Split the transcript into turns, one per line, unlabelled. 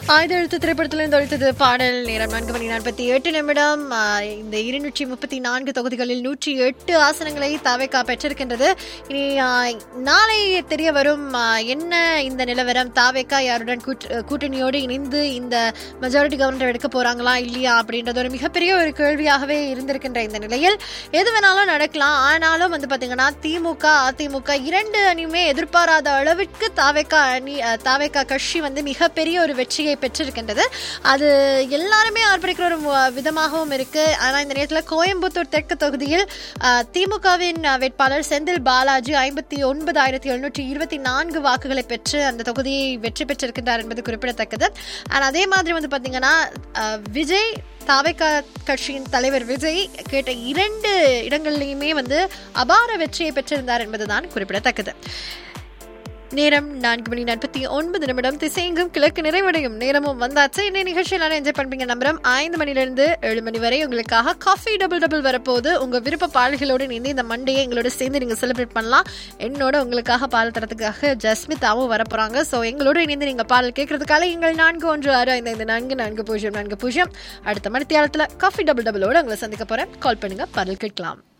ஆயுத எழுத்து திரைப்படத்திலிருந்து ஒழித்தது பாடல் நேரம் நான்கு மணி நாற்பத்தி எட்டு நிமிடம் ஆ, இந்த இருநூற்றி முப்பத்தி நான்கு தொகுதிகளில் நூற்றி எட்டு ஆசனங்களை தாவேக்கா பெற்றிருக்கின்றது இனி ஆ, நாளை தெரிய வரும் ஆ, என்ன இந்த நிலவரம் தாவேக்கா யாருடன் கூட்டு- கூட்டணியோடு இணைந்து இந்த மெஜாரிட்டி கவர்னர் எடுக்க போறாங்களா இல்லையா அப்படின்றது ஒரு மிகப்பெரிய ஒரு கேள்வியாகவே இருந்திருக்கின்ற இந்த நிலையில் எது வேணாலும் நடக்கலாம் ஆனாலும் வந்து பாத்தீங்கன்னா திமுக அதிமுக இரண்டு அணியுமே எதிர்பாராத அளவிற்கு தாவேக்கா அணி அஹ், தாவேக்கா கட்சி வந்து மிகப்பெரிய ஒரு வெற்றியை பெற்றிருக்கின்றது அது எல்லாருமே ஆர்ப்பரிக்கிற ஒரு மு- விதமாகவும் இருக்கு ஆனா இந்த நேரத்தில் கோயம்புத்தூர் தெற்கு தொகுதியில் அஹ், திமுகவின் அஹ், வேட்பாளர் செந்தில் பாலாஜி ஐம்பத்தி ஒன்பதாயிரத்தி எழுநூற்றி இருபத்தி நான்கு வாக்குகளை பெற்று அந்த தொகுதியை வெற்றி பெற்றிருக்கின்றார் என்பது குறிப்பிடத்தக்கது அண்ட் அதே மாதிரி வந்து பாத்தீங்கன்னா அஹ், விஜய் தாவேக்கா கட்சியின் தலைவர் விஜய் கேட்ட இரண்டு இடங்கள்லையுமே வந்து அபார வெற்றியை பெற்றிருந்தார் என்பதுதான் குறிப்பிடத்தக்கது நேரம் நான்கு மணி நாற்பத்தி ஒன்பது நிமிடம் திசையெங்கும் கிழக்கு நிறைவடையும் நேரமும் வந்தாச்சு இன்னைய நிகழ்ச்சியில் என்ஜாய் பண்ணுவீங்க நம்புறோம் ஐந்து மணிலிருந்து ஏழு மணி வரை உங்களுக்காக காஃபி டபுள் டபுள் வரப்போது உங்க விருப்ப பாடல்களோடு இணைந்து இந்த மண்டேயை எங்களோட சேர்ந்து நீங்க செலிப்ரேட் பண்ணலாம் என்னோட உங்களுக்காக பாடல் தரத்துக்காக ஜஸ்மிதாவும் வரப்போறாங்க ஸோ எங்களோட இணைந்து நீங்க பாடல் கேட்கறதுக்காக எங்கள் நான்கு ஒன்று ஆறு ஐந்து ஐந்து நான்கு நான்கு பூஜ்ஜியம் நான்கு பூஜ்ஜியம் அடுத்த மணித்தியாலத்தில் காஃபி டபுள் டபுளோட உங்களை சந்திக்க போறேன் கால் பண்ணுங்க பாடல் கேட்கலாம்